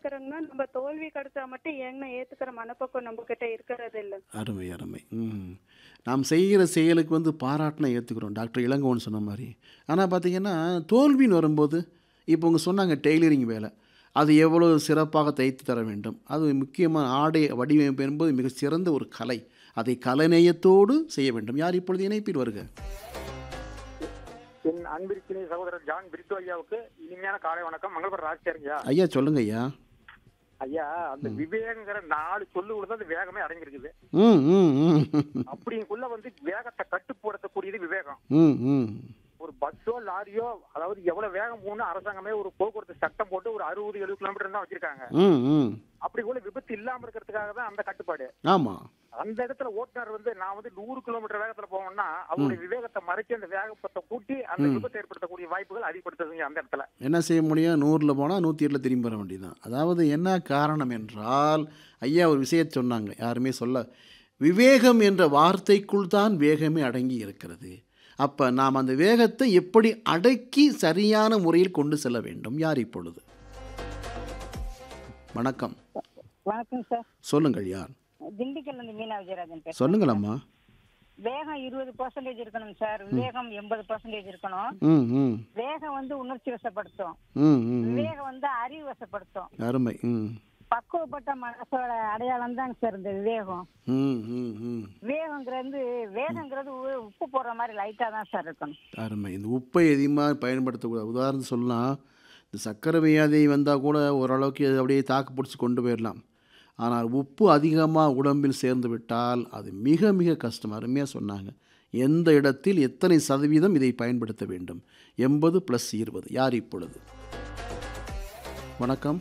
ஏத்துக்கிறோம்னா நம்ம தோல்வி கிடைச்சா மட்டும் ஏங்கன்னு ஏத்துக்கிற மனப்பக்குவம் நம்ம கிட்ட இருக்கிறது இல்ல அருமை அருமை ம் நாம் செய்கிற செயலுக்கு வந்து பாராட்டினா ஏற்றுக்கிறோம் டாக்டர் இளங்கோன்னு சொன்ன மாதிரி ஆனால் பார்த்தீங்கன்னா தோல்வின்னு வரும்போது இப்போ உங்க சொன்னாங்க டெய்லரிங் வேலை அது எவ்வளோ சிறப்பாக தைத்து தர வேண்டும் அது முக்கியமான ஆடை வடிவமைப்பு என்பது மிக சிறந்த ஒரு கலை அதை கலைநேயத்தோடு செய்ய வேண்டும் யார் இப்பொழுது இணைப்பில் வருக என் அன்பிற்கினி சகோதரர் ஜான் பிரிட்டோ ஐயாவுக்கு இனிமையான காலை வணக்கம் மங்களபுரம் ராஜ்யாருங்கய்யா ஐயா சொல்லுங்க ஐயா ஐயா அந்த விவேகங்கிற நாலு சொல்லுக்குள்ள அந்த வேகமே அடங்கியிருக்குது ம் ம் ம் அப்படிங்குள்ள வந்து வேகத்தை கட்டுப்படுத்தக்கூடியது விவேகம் ம் ம் ஒரு பஸ்ஸோ லாரியோ அதாவது எவ்வளவு வேகம் போகணும் அரசாங்கமே ஒரு போக்குவரத்து சட்டம் போட்டு ஒரு அறுபது எழுபது கிலோமீட்டர் தான் வச்சிருக்காங்க ம் ம் அப்படி கூட விபத்து இல்லாம இருக்கிறதுக்காக தான் அந்த கட்டுப்பாடு ஆமாம் அந்த இடத்துல ஓட்டுநர் வந்து நான் வந்து நூறு கிலோமீட்டர் வேகத்துல போவேன்னா அவருடைய விவேகத்தை மறைச்சு அந்த வேகத்தை கூட்டி அந்த விபத்து ஏற்படுத்தக்கூடிய வாய்ப்புகள் அதிகப்படுத்துதுங்க அந்த இடத்துல என்ன செய்ய முடியும் நூறில் போனால் நூற்றி எட்டில் திரும்பி வர வேண்டியதுதான் அதாவது என்ன காரணம் என்றால் ஐயா ஒரு விஷயத்தை சொன்னாங்க யாருமே சொல்ல விவேகம் என்ற வார்த்தைக்குள் தான் வேகமே அடங்கி இருக்கிறது அப்போ நாம் அந்த வேகத்தை எப்படி அடக்கி சரியான முறையில் கொண்டு செல்ல வேண்டும் யார் இப்பொழுது வணக்கம் வணக்கம் சார் சொல்லுங்கள் யார் திண்டுக்கல்ல இருந்து மீனா விஜயராஜன் பேசுறேன் சொல்லுங்கள் அம்மா வேகம் இருபது பர்சன்டேஜ் இருக்கணும் சார் விவேகம் எண்பது பர்சன்டேஜ் இருக்கணும் ம் ம் வேகம் வந்து உணர்ச்சி வசப்படுத்தும் ம் ம் ம். விவேகம் வந்து அறிவு வசப்படுத்தும் அருமை ம் பக்குவப்பட்ட மனசோட அடையாளம் தாங்க சார் இந்த விவேகம் ம் ம் ம் விவேகங்கிறது வேகங்கிறது உ- உப்பு போடுற மாதிரி லைட்டா தான் சார் இருக்கணும் அருமை இந்த உப்பை அதிகமாக பயன்படுத்தக்கூடாது உதாரணத்துக்கு சொல்லலாம் இந்த சர்க்கரை வியாதி வந்தால் கூட ஓரளவுக்கு அது அப்படியே தாக்கு பிடிச்சி கொண்டு போயிடலாம் ஆனால் உப்பு அதிகமாக உடம்பில் சேர்ந்து விட்டால் அது மிக மிக கஷ்டம் அருமையாக சொன்னாங்க எந்த இடத்தில் எத்தனை சதவீதம் இதை பயன்படுத்த வேண்டும் எண்பது ப்ளஸ் இருபது யார் இப்பொழுது வணக்கம்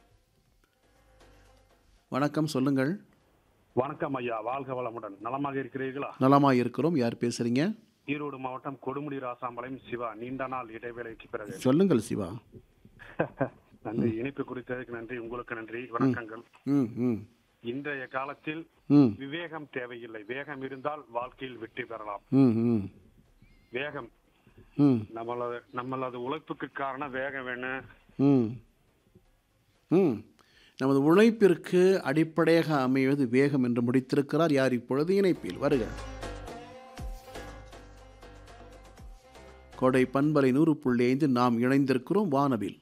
வணக்கம் சொல்லுங்கள் வணக்கம் ஐயா வாழ்க வளமுடன் நலமாக இருக்கிறீர்களா நலமாக இருக்கிறோம் யார் பேசுகிறீங்க ஈரோடு மாவட்டம் கொடுமுடி ராசாம்பாளையம் சிவா நீண்ட நாள் இடைவேளைக்கு பிறகு சொல்லுங்கள் சிவா நன்றி இணைப்பு குறித்ததுக்கு நன்றி உங்களுக்கு நன்றி வணக்கங்கள் ம் ம் இன்றைய காலத்தில் ம் விவேகம் தேவையில்லை வேகம் இருந்தால் வாழ்க்கையில் வெற்றி பெறலாம் ம் ம் வேகம் ம் நம்மளது நம்மளது உழைப்புக்கு காரணம் வேகம் வேணும் ம் ம் நமது உழைப்பிற்கு அடிப்படையாக அமைவது வேகம் என்று முடித்திருக்கிறார் யார் இப்பொழுது இணைப்பில் வருக கொடை பண்பலை நூறு புள்ளி ஐந்து நாம் இணைந்திருக்கிறோம் வானவில்